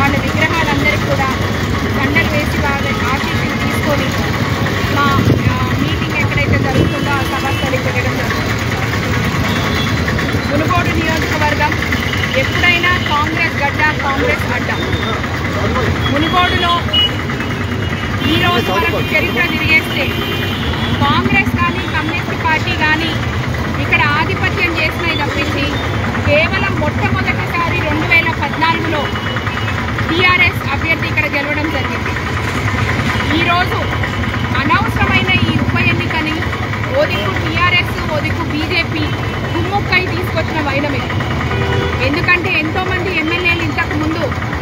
వాళ్ళ విగ్రహాలందరికీ కూడా దండలు వేసి వాళ్ళ ఆశీస్సులు తీసుకొని మా ఆ, మీటింగ్ ఎక్కడైతే జరుగుతుందో ఆ సభస్థలికి వెళ్ళడం జరుగుతుంది మునుగోడు నియోజకవర్గం ఎప్పుడైనా కాంగ్రెస్ గడ్డ కాంగ్రెస్ అడ్డ మునుగోడులో ఈ రోజు వరకు చరిత్ర తిరిగేస్తే కాంగ్రెస్ కానీ కమ్యూనిస్ట్ పార్టీ కానీ ఇక్కడ ఆధిపత్యం చేసినవి తప్పించి కేవలం మొట్టమొదటిసారి రెండు వేల పద్నాలుగులో టీఆర్ఎస్ అభ్యర్థి ఇక్కడ గెలవడం జరిగింది ఈరోజు అనవసరమైన ఈ ఉప ఎన్నికని ఓ దిక్కు టీఆర్ఎస్ ఓ దిక్కు బీజేపీ కుమ్ముక్కై తీసుకొచ్చిన వైనమే ఎందుకంటే ఎంతోమంది ఎమ్మెల్యేలు ఇంతకు ముందు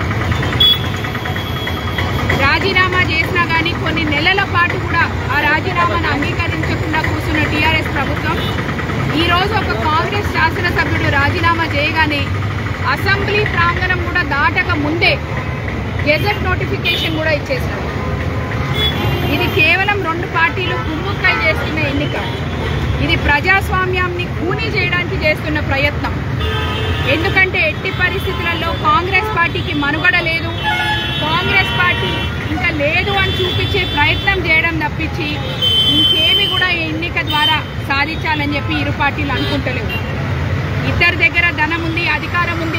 రాజీనామా చేసినా కానీ కొన్ని నెలల పాటు కూడా ఆ రాజీనామాను అంగీకరించకుండా కూర్చున్న టీఆర్ఎస్ ప్రభుత్వం ఈరోజు ఒక కాంగ్రెస్ శాసనసభ్యుడు రాజీనామా చేయగానే అసెంబ్లీ ప్రాంగణం కూడా దాటక ముందే గెజెట్ నోటిఫికేషన్ కూడా ఇచ్చేశారు ఇది కేవలం రెండు పార్టీలు కుమ్ముక్కై చేస్తున్న ఎన్నిక ఇది ప్రజాస్వామ్యాన్ని కూనీ చేయడానికి చేస్తున్న ప్రయత్నం ఎందుకంటే ఎట్టి పరిస్థితులలో కాంగ్రెస్ పార్టీకి మనుగడ లేదు కాంగ్రెస్ పార్టీ ఇంకా లేదు అని చూపించే ప్రయత్నం చేయడం తప్పించి ఇంకేమి కూడా ఈ ఎన్నిక ద్వారా సాధించాలని చెప్పి ఇరు పార్టీలు అనుకుంటలేవు ఇద్దరి దగ్గర ధనం ఉంది అధికారం ఉంది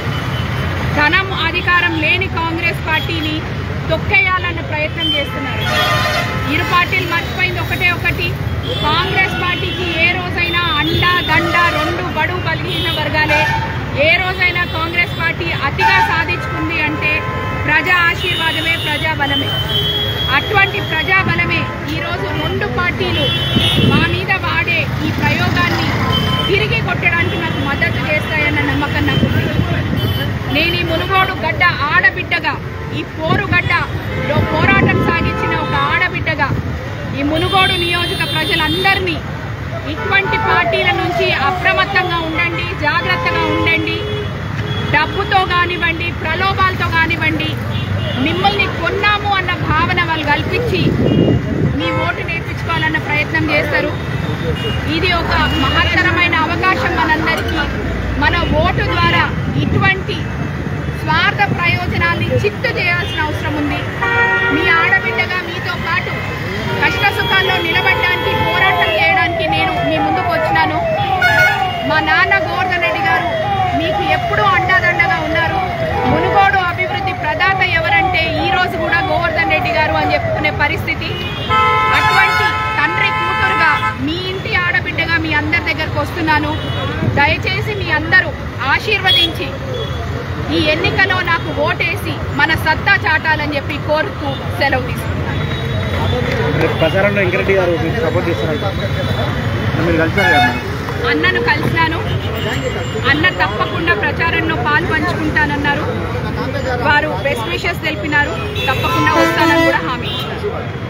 ధనం అధికారం లేని కాంగ్రెస్ పార్టీని తొక్కేయాలన్న ప్రయత్నం చేస్తున్నారు ఇరు పార్టీలు మర్చిపోయింది ఒకటే ఒకటి కాంగ్రెస్ పార్టీకి ఏ రోజైనా అండ దండ రెండు బడు బలహీన వర్గాలే ఏ రోజైనా కాంగ్రెస్ పార్టీ అతిగా సాధించుకుంది అంటే ప్రజా ఆశీర్వాదమే ప్రజా బలమే అటువంటి ప్రజా బలమే ఈరోజు రెండు పార్టీలు మా మీద వాడే ఈ ప్రయోగాన్ని తిరిగి కొట్టడానికి నాకు మద్దతు చేస్తాయన్న నమ్మకం నాకు ఉంది. నేను ఈ మునుగోడు గడ్డ ఆడబిడ్డగా ఈ పోరుగడ్డలో పోరాటం సాగించిన ఒక ఆడబిడ్డగా ఈ మునుగోడు నియోజక ప్రజలందరినీ ఇటువంటి పార్టీల నుంచి అప్రమత్తంగా ఉండండి జాగ్రత్తగా ఉండండి డబ్బుతో కానివ్వండి ప్రలోభాలతో కానివ్వండి మిమ్మల్ని కొన్నాము అన్న భావన వాళ్ళు కల్పించి మీ ఓటు నేర్పించుకోవాలన్న ప్రయత్నం చేస్తారు ఇది ఒక మహత్తరమైన అవకాశం మనందరికీ మన ఓటు ద్వారా ఇటువంటి స్వార్థ ప్రయోజనాల్ని చిత్తు చేయాల్సిన అవసరం ఉంది మీ ఆడబిడ్డగా మీతో పాటు కష్ట సుఖాల్లో నిలబడడానికి పోరాటం చేయడానికి నేను మీ ముందుకు వచ్చినాను మా నాన్న గోవర్ధన్ రెడ్డి గారు మీకు ఎప్పుడూ అండాదండగా ఉన్నారు మునుగోడు అభివృద్ధి ప్రదాత ఎవరంటే ఈ రోజు కూడా గోవర్ధన్ రెడ్డి గారు అని చెప్పుకునే పరిస్థితి అటువంటి తండ్రి కూతురుగా మీ ఇంటి ఆడబిడ్డగా మీ అందరి దగ్గరకు వస్తున్నాను దయచేసి మీ అందరూ ఆశీర్వదించి ఈ ఎన్నికలో నాకు ఓటేసి మన సత్తా చాటాలని చెప్పి కోరుతూ సెలవు తీసుకుంటాను రేపు ప్రచారంలో వెంకరెడ్డి గారు మీకు సపోర్ట్ చేస్తారంట మీరు కలిసారు కదా మేడం? అన్నను కలిసినాను అన్న తప్పకుండా ప్రచారంలో పాలు పంచుకుంటానన్నారు వారు బెస్ట్ విషెస్ తెలిపినారు తప్పకుండా వస్తానని కూడా హామీ ఇచ్చారు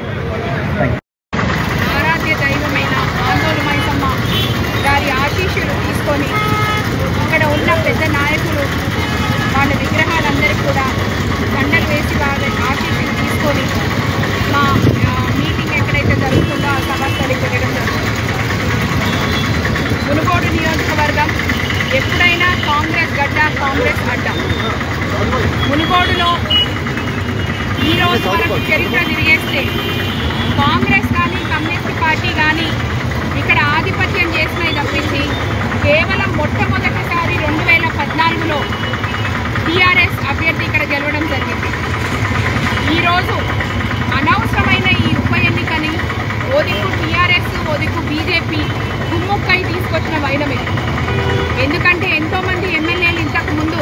ఆరాధ్య దైవమైన ఆందోళన మైసమ్మ గారి ఆశీస్సులు తీసుకొని ఇక్కడ ఉన్న పెద్ద నాయకులు వాళ్ళ విగ్రహాలందరికీ కూడా దండలు వేసి వాళ్ళ ఆశీస్సులు తీసుకొని మా ఆ, మీటింగ్ ఎక్కడైతే జరుగుతుందో ఆ సభస్థలికి వెళ్ళడం జరుగుతుంది మునుగోడు నియోజకవర్గం ఎప్పుడైనా కాంగ్రెస్ గడ్డ కాంగ్రెస్ అడ్డ మునుగోడులో ఈ రోజు వరకు చరిత్ర తిరిగేస్తే కాంగ్రెస్ కానీ కమ్యూనిస్ట్ పార్టీ కానీ ఇక్కడ ఆధిపత్యం చేసినవి తప్పించి కేవలం మొట్టమొదటిసారి రెండు వేల పద్నాలుగులో టీఆర్ఎస్ అభ్యర్థి ఇక్కడ గెలవడం జరిగింది ఈరోజు అనవసరమైన ఈ ఉప ఎన్నికని ఓ దిక్కు టీఆర్ఎస్ ఓ దిక్కు బీజేపీ కుమ్ముక్కై తీసుకొచ్చిన వైనమే ఎందుకంటే ఎంతోమంది ఎమ్మెల్యేలు ఇంతకు ముందు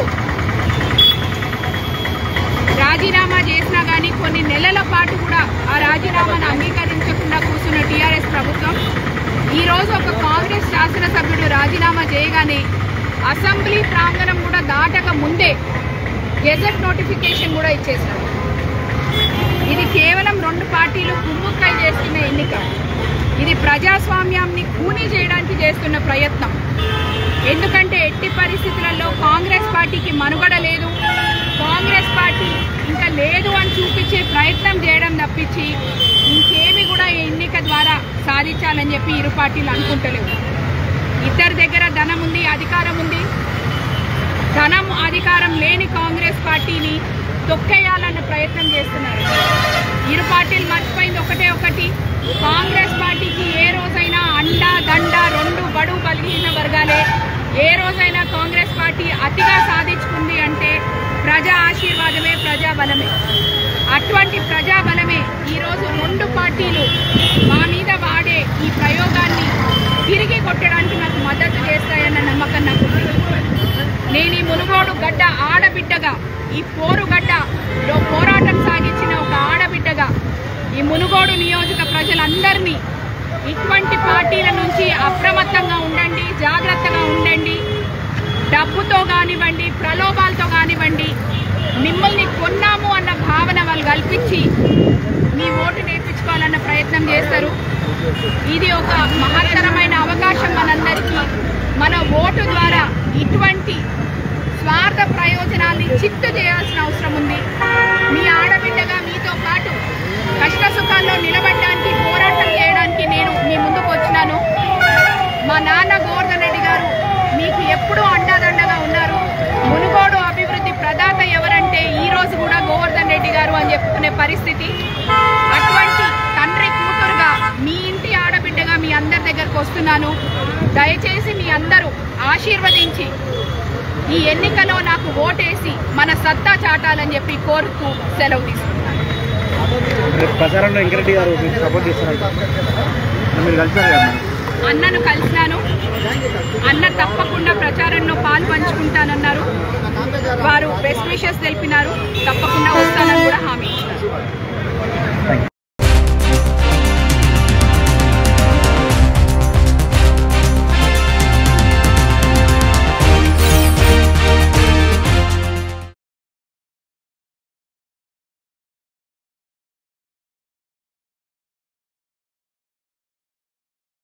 రాజీనామా చేసినా కానీ కొన్ని నెలల పాటు కూడా ఆ రాజీనామాను అంగీకరించకుండా కూర్చున్న టీఆర్ఎస్ ప్రభుత్వం ఈరోజు ఒక కాంగ్రెస్ శాసనసభ్యుడు రాజీనామా చేయగానే అసెంబ్లీ ప్రాంగణం కూడా దాటక ముందే గెజెట్ నోటిఫికేషన్ కూడా ఇచ్చేశారు ఇది కేవలం రెండు పార్టీలు కుమ్ముక్కై చేస్తున్న ఎన్నిక ఇది ప్రజాస్వామ్యాన్ని కూనీ చేయడానికి చేస్తున్న ప్రయత్నం ఎందుకంటే ఎట్టి పరిస్థితులలో కాంగ్రెస్ పార్టీకి మనుగడ లేదు కాంగ్రెస్ పార్టీ ఇంకా లేదు అని చూపించే ప్రయత్నం చేయడం తప్పించి ఇంకేమి కూడా ఈ ఎన్నిక ద్వారా సాధించాలని చెప్పి ఇరు పార్టీలు అనుకుంటలేవు ఇద్దరి దగ్గర ధనం ఉంది అధికారం ఉంది ధనం అధికారం లేని కాంగ్రెస్ పార్టీని తొక్కేయాలన్న ప్రయత్నం చేస్తున్నారు ఇరు పార్టీలు మర్చిపోయింది ఒకటే ఒకటి కాంగ్రెస్ పార్టీకి ఏ రోజైనా అండ దండ రెండు బడు బలహీన వర్గాలే ఏ రోజైనా కాంగ్రెస్ పార్టీ అతిగా సాధించుకుంది అంటే ప్రజా ఆశీర్వాదమే ప్రజా బలమే అటువంటి ప్రజాబలమే ఈరోజు రెండు పార్టీలు మా మీద వాడే ఈ ప్రయోగాన్ని తిరిగి కొట్టడానికి నాకు మద్దతు చేస్తాయన్న నమ్మకం నాకు ఉంది. నేను ఈ మునుగోడు గడ్డ ఆడబిడ్డగా ఈ పోరుగడ్డలో పోరాటం సాగించిన ఒక ఆడబిడ్డగా ఈ మునుగోడు నియోజక ప్రజలందరినీ ఇటువంటి పార్టీల నుంచి అప్రమత్తంగా ఉండండి జాగ్రత్తగా ఉండండి డబ్బుతో కానివ్వండి ప్రలోభాలతో కానివ్వండి మిమ్మల్ని కొన్నాము అన్న భావన వాళ్ళు కల్పించి మీ ఓటు నేర్పించుకోవాలన్న ప్రయత్నం చేస్తారు ఇది ఒక మహత్తరమైన అవకాశం మనందరికీ మన ఓటు ద్వారా ఇటువంటి స్వార్థ ప్రయోజనాల్ని చిత్తు చేయాల్సిన అవసరం ఉంది మీ ఆడబిడ్డగా మీతో పాటు కష్ట సుఖాల్లో నిలబడడానికి పోరాటం చేయడానికి నేను మీ ముందుకు వచ్చినాను మా నాన్న గోవర్ధన్ రెడ్డి గారు మీకు ఎప్పుడూ అండాదండగా ఉన్నారు మునుగోడు అభివృద్ధి ప్రదాత ఎవరంటే ఈ రోజు కూడా గోవర్ధన్ రెడ్డి గారు అని చెప్పుకునే పరిస్థితి అటువంటి తండ్రి కూతురుగా మీ ఇంటి ఆడబిడ్డగా మీ అందరి దగ్గరకు వస్తున్నాను దయచేసి మీ అందరూ ఆశీర్వదించి ఈ ఎన్నికలో నాకు ఓటేసి మన సత్తా చాటాలని చెప్పి కోరుతూ సెలవు తీసుకుంటాను రేపు ప్రచారంలో వెంకరెడ్డి గారు మీకు సపోర్ట్ చేస్తారంట మీరు కలిసారు కదా మేడం? అన్నను కలిసినాను అన్న తప్పకుండా ప్రచారంలో పాలు పంచుకుంటానన్నారు వారు బెస్ట్ విషెస్ తెలిపినారు తప్పకుండా వస్తాను